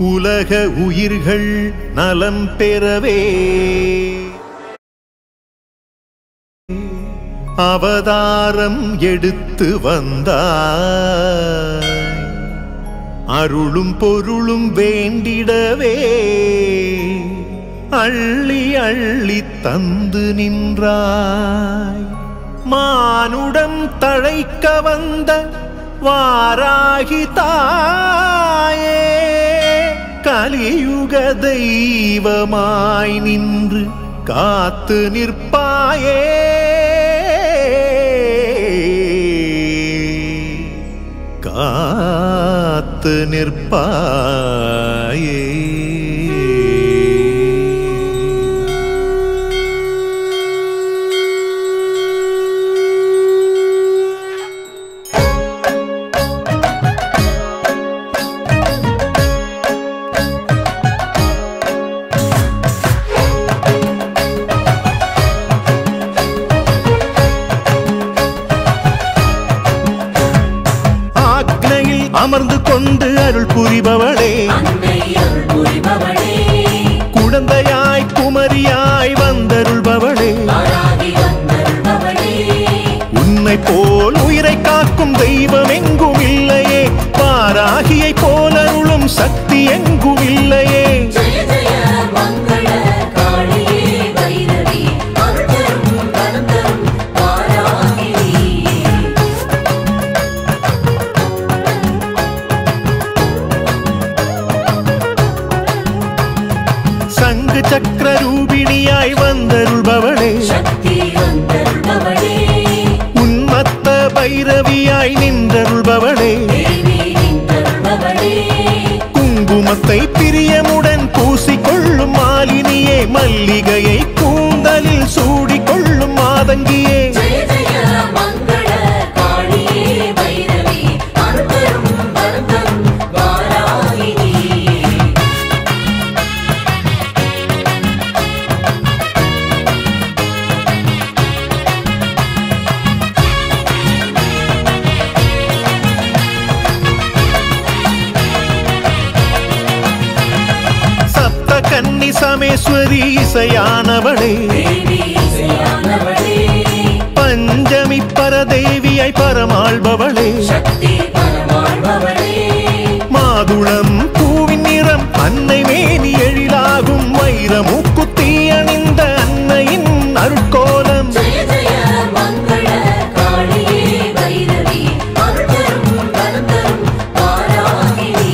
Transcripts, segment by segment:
உலக உயிர்கள் நலம் பெறவே அவதாரம் எடுத்து வந்தாய் அருளும் பொருளும் வேண்டிடவே அள்ளி அள்ளி தந்து நின்றாய் மானுடம் தழைக்க வந்த வாராகி தாயே கலியுக தெய்வமாய் நின்று காத்து நிற்பாயே காத்து நிற்பாயே ஆக்னையில் அமர்ந்து கொண்டு அருள் புரிபவளே அன்னை அருள் புரிபவளே குழந்தையாய் குமரியாய் வந்தருள்பவளே வாராகி வந்தருள்பவளே உன்னை போல் உயிரை காக்கும் தெய்வம் எங்கும் இல்லையே பாராகியை போல் அருளும் சக்தி எங்கும் இல்லையே ஜெய ஜெய மங்கள காளியே வைரவி அருள் தரும் வரம் தரும் வாராகினி சங்கு சக்கர ரூபிணியாய் வந்தருள்பவளே சக்தி வந்தருள்பவளே உன்மத்த பைரவியாய் நின்றருள்பவளே தேவி நின்றருள்பவளே குங்குமத்தை பிரியமுடன் பூசிக்கொள்ளும் மாலினியே மல்லிகையை கூந்தலில் சூடிக்கொள்ளும் மாதங்கியே ஜெய ஜெய மங்கள காளியே வைரவி அருள் தரும் வரம் தரும் வாராகினி சப்த கன்னி சமேஸ்வரி இசையானவளே தேவி இசையானவளே பஞ்சமி பரதேவியாய் பரமாள்பவளே சக்தி பரமாழ்பவளே மாதுளம் பூவின் நிறம் அன்னை மேனி எழிலாகும் வைரமுக்குத்தி அணிந்த அன்னையின் அருட்கோலம் ஜெய ஜெய மங்கள காளியே வைரவி அருள் தரும் வரம் தரும் வாராகினி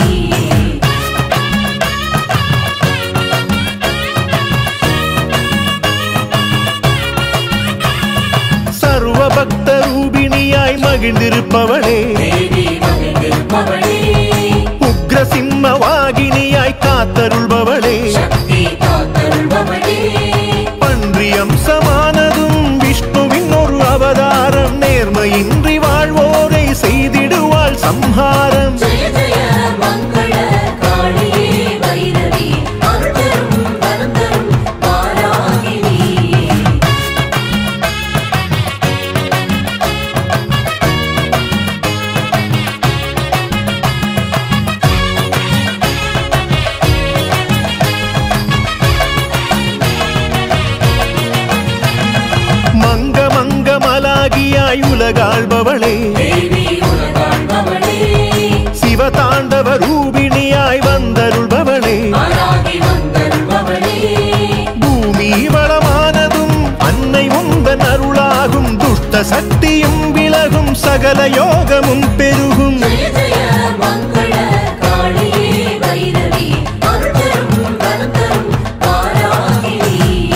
சர்வ பக்த ரூபிணியாய் மகிழ்ந்திருப்பவளே தேவி மகிழ்ந்திருப்பவளே உக்ர சிம்ம வாகினியாய் காத்தருள்பவளே சக்தி காத்தருள்பவளே பன்றி அம்சமானதும் விஷ்ணுவின் ஒரு அவதாரம் நேர்மையின்றி வாழ்வோரை செய்திடுவாள் சம்ஹாரம் ஜெய ஜெய மங்கள காளியே வைரவி அருள் தரும் வரம் தரும் வாராகினி மங்க மங்க மலாகியாய் உலகாள்பவளே தேவி உலகாள்பவளே சிவதாண்டவ ரூபிணியாய் வந்தருள்பவளே ஆராகி வந்தருள்பவளே பூமி வளமானதும் அன்னை உந்தன் அருளாகும் துஷ்ட சக்தியும் விலகும் சகல யோகமும் பெருகும் ஜெய ஜெய மங்கள காளியே வைரவி அருள் தரும் வரம் தரும் வாராகினி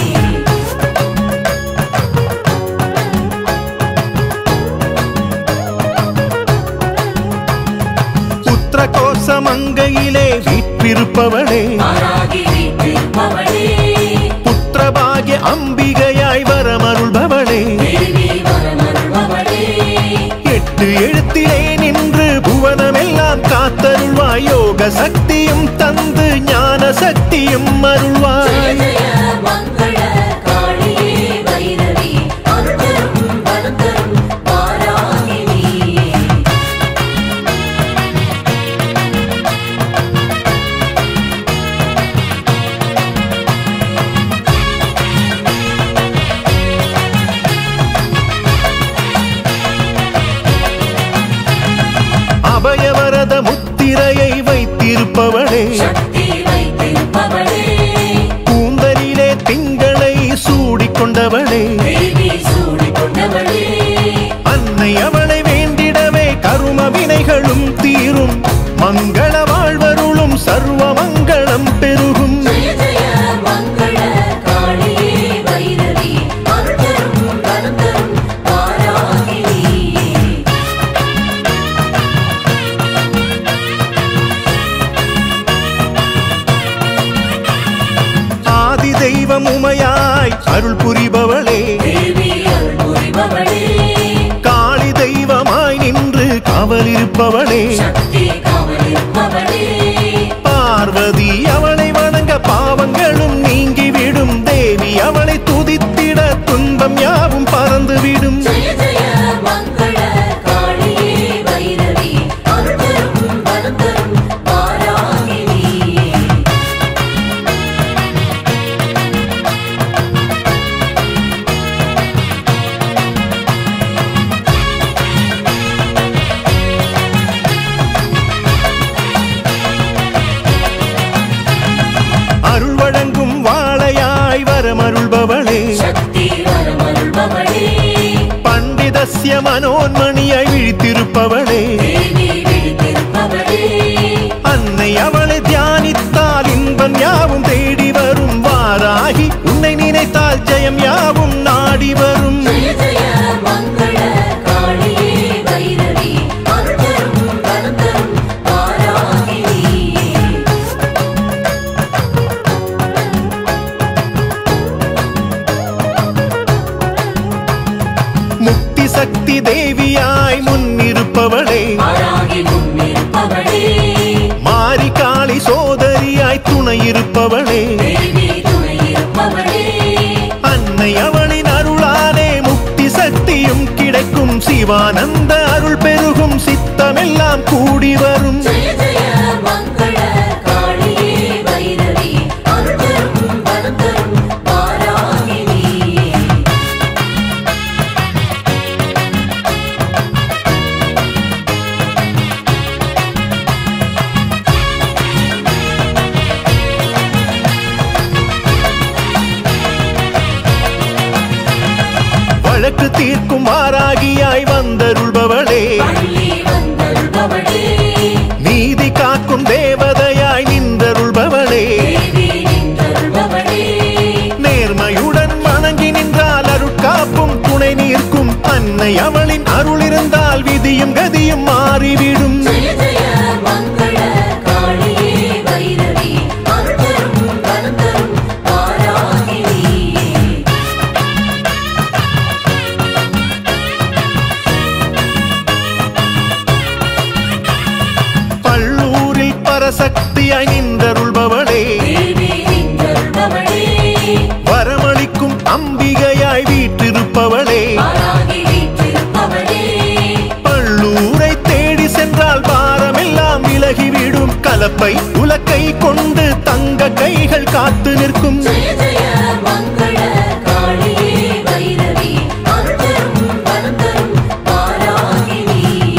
புத்திர கோச மங்கையிலே வீற்றிருப்பவளே ஆராகி வீட்டிருப்பவளே புத்திரபாகிய அம்பிகையாய் வரமருள்பவளே தேவி வரமருள்பவளே எட்டு எழுத்திலே நின்று புவனமெல்லாம் காத்தருள்வாய் யோக சக்தியும் தந்து ஞான சக்தியும் ஜெய அருள்வாய் ஜெய மங்கள காளியே வைரவி அருள் தரும் வரம் தரும் வாராகினி வைத்திருப்பவளே சக்தி வைத்திருப்பவளே கூந்தலிலே திங்களை சூடிக்கொண்டவளே தேவி சூடிக்கொண்டவளே அன்னை அவளை வேண்டிடவே கரும வினைகளும் தீரும் மங்கள வாழ்வருளும் சர்வ மங்களம் பெருகும் ஜெய ஜெய மங்கள காளியே வைரவி அருள்தரும் வரந்தரும் வாராகினி ஆதி தெய்வம் உமையாய் அருள் புரிபவளே தேவி அருள் புரிபவளே காளி தெய்வமாய் நின்று காவலிருப்பவளே சக்தி காவலிருப்பவளே பார்வதி அவளை வணங்க பாவங்களும் நீங்கிவிடும் தேவி அவளை துதித்திட துன்பம் யாவும் பறந்துவிடும் ஜெய ஜெய மங்கள காளியே வைரவி அருள்தரும் வரந்தரும் வாராகினி அருள் வழங்கும் வாழையாய் வரமருள்பவளே சக்தி வரமருள்பவளே பண்டிதஸ்ய மனோன்மணியாய் விழித்திருப்பவளே தேவி விழித்திருப்பவளே அன்னை அவளை தியானித்தால் இன்பம் யாவும் தேடி வரும் வாராகி உன்னை நினைத்தால் ஜெயம் யாவும் நாடி வரும் ஜெய ஜெய மங்கள காளியே வைரவி அருள்தரும் வரந்தரும் வாராகினி முக்தி சக்தி தேவியாய் முன்னிருப்பவளே வாராகி முன்னிருப்பவளே மாரி காளி சோதரியாய் துணையிருப்பவளே தேவி துணையிருப்பவளே அன்னை அவளின் அருளாலே முக்தி சக்தியும் கிடைக்கும் சிவானந்த அருள் பெருகும் சித்தமெல்லாம் கூடி வரும் ஜெய ஜெய மங்கள காளியே வைரவி அருள்தரும் வரந்தரும் வாராகினி வழக்கு தீர்க்கும் வாராகியாய் வந்தருள்பவளே பள்ளி வந்தருள்பவளே நீதி காக்கும் தேவதையாய் நின்றருள்பவளே தேவி நின்றருள்பவளே நேர்மையுடன் வணங்கி நின்றால் அருட்காப்பும் துணை நிற்கும் அன்னை அவளின் அருள் இருந்தால் விதியும் கதியும் மாறிவிடும் ஜெய ஜெய மங்கள காளியே வைரவி அருள்தரும் வரந்தரும் வாராகினி பள்ளூரில் பரசக்தியாய் நின்றருள்பவளே தேவி நின்றருள்பவளே வரமளிக்கும் அம்பிகையாய் வீற்றிருப்பவளே வாராகி வீற்றிருப்பவளே பள்ளூரை தேடி சென்றால் பாரமெல்லாம் விலகிவிடும் கலப்பை உலக்கை கொண்டு தங்க கைகள் காத்து நிற்கும் ஜெய ஜெய மங்கள காளியே வைரவி அருள்தரும் வரந்தரும் வாராகினி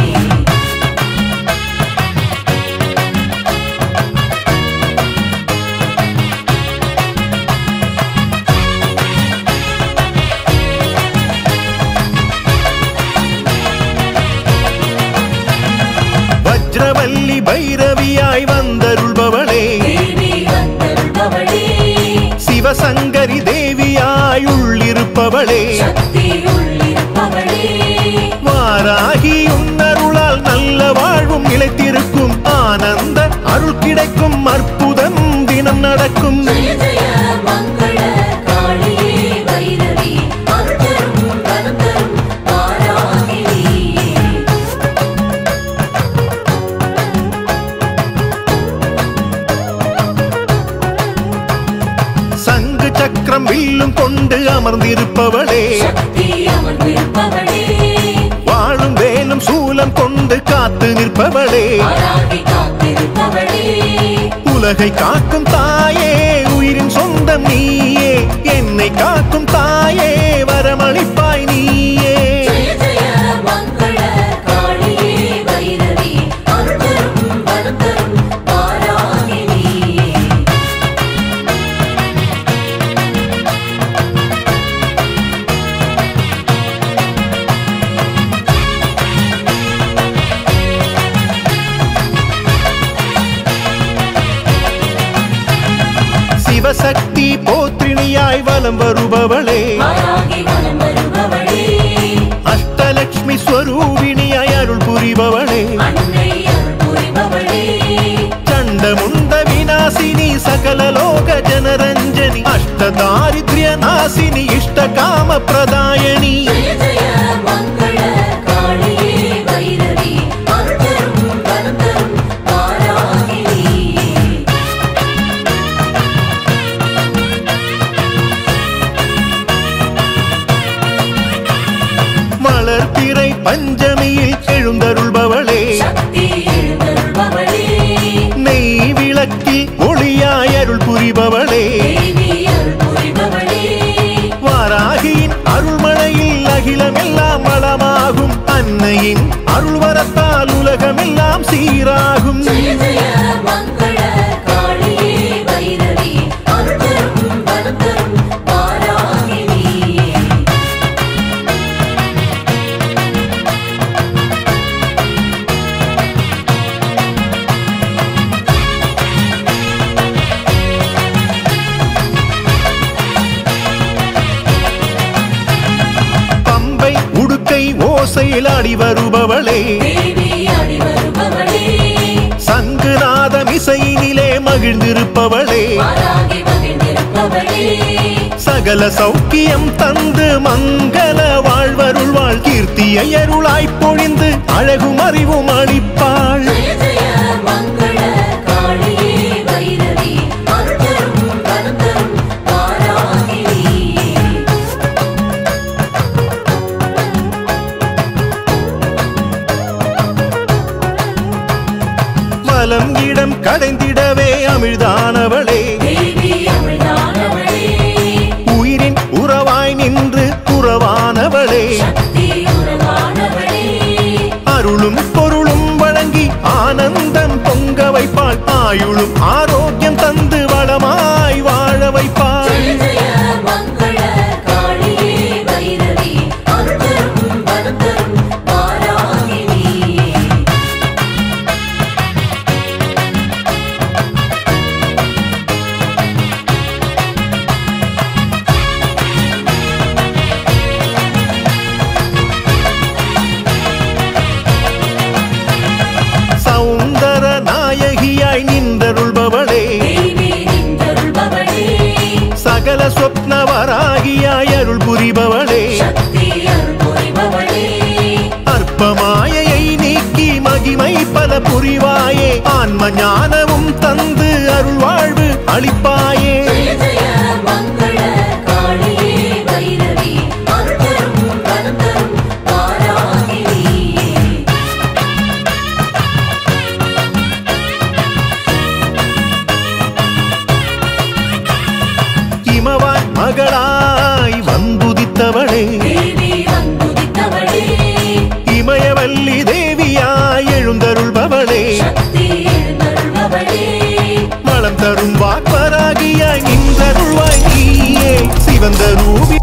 வஜ்ரவல்லி பைரவியாய் வந்தருள்பவளே தேவி வந்தருள்பவளே சிவசங்கரி தேவியாய் உள்ளிருப்பவளே சக்தி உள்ளிருப்பவளே வாராகி உன்னருளால் நல்ல வாழ்வும் நிலைத்திருக்கும் ஆனந்த அருள் கிடைக்கும் அற்புதம் தினம் நடக்கும் ஜெய ஜெய மங்கள காளியே வைரவி அருள்தரும் வரந்தரும் வாராகினி சங்கு சக்கரம் வில்லும் கொண்டு அமர்ந்திருப்பவளே சக்தி அமர்ந்திருப்பவளே வாழும் வேலும் சூலம் கொண்டு காத்து நிற்பவளே வாராகி காத்திருப்பவளே உலகை காக்கும் தாயே உயிரின் சொந்தம் நீயே என்னை காக்கும் தாயே வரமளிப்பாய் நீயே ஜெய ஜெய மங்கள காளியே வைரவி அருள்தரும் வரந்தரும் வாராகினி சிவசக்தி போத்திரிணியாய் வலம் வருபவளே வாராகி வலம் வருபவளே அஷ்டலக்ஷ்மி ஸ்வரூபிணியாய் அருள் புரிபவளே அன்னை அருள் புரிபவளே ಚಂಡಮುಂಡ ವಿನಾಶಿನಿ ಸಕಲ ಲೋಕ ಜನರಂಜನಿ ಅಷ್ಟ ದಾರಿದ್ರ್ಯ ನಾಶಿನಿ ಇಷ್ಟ ಕಾಮ ಪ್ರದಾಯಣಿ ஜெய ஜெய மங்கள காளியே வைரவி அருள் தரும் வரம் தரும் வாராகினி மலர்பிறை பஞ்சமியில் எழுந்தருள்பவளே சக்தி எழுந்தருள்பவளே நெய் விளக்கில் ஒளியாய் அருள் புரிபவளே தேவி அருள் புரிபவளே வாராகியின் அருள்மழையில் அகிலமெல்லாம் வளமாகும் அன்னையின் அருள்வரத்தால் உலகமெல்லாம் சீராகும் ஜெய ஜெய மங்கள காளியே வைரவி அருள் தரும் வரம் தரும் வாராகினி பம்பை உடுக்கை ஓசையில் ஆடி வருபவளே தேவி அடி வருபவளே சங்குநாதம் இசையினிலே மகிழ்ந்திருப்பவளே வாராகி மகிழ்ந்திருப்பவளே சகல சௌக்கியம் தந்து மங்கள வாழ்வருள்வாள் கீர்த்தியை அருளாய் பொழிந்து அழகும் அறிவும் அளிப்பாள் ஜெய ஜெய மங்கள காளியே வைரவி அருள் தரும் வரம் தரும் வாராகினி மலம் இடம் கடைந்திடவே அமிழ்தானவளே தேவி அமிழ்தானவளே உயிரின் உறவாய் நின்று உறவானவளே சக்தி உறவானவளே அருளும் பொருளும் வழங்கி ஆனந்தம் பொங்க வைப்பாள் ஆயுளும் ஆரோக்கியம் தந்து வளமாய் வாழ வைப்பாள் ஜெய ஜெய மங்கள காளியே வைரவி அருள் தரும் வரம் தரும் வாராகினி சௌந்தர நாயகியாய் நின்றருள்பவளே தேவி நின்றருள்பவளே சகல சொப்னவராகியாய் அருள் புரிபவளே சக்தி அருள் புரிபவளே அற்பமாயையை நீக்கி மகிமை பல புரிவாயே ஆன்ம ஞானமும் தந்து அருள் வாழ்வு அளிப்பாயே ஜெய ஜெய மங்கள காளியே வைரவி அருள் தரும் வரம் தரும் வாராகினி இமவாய் மகளாய் வந்துதித்தவளே தேவி வந்துதித்தவளே இமயவல்லி தேவியாய் எழுந்தருள்பவளே சக்தி எழுந்தருள்பவளே வளம் தரும் வாக்வராகியாய் நின்றருள்வாய் நீயே சிவந்த ரூபி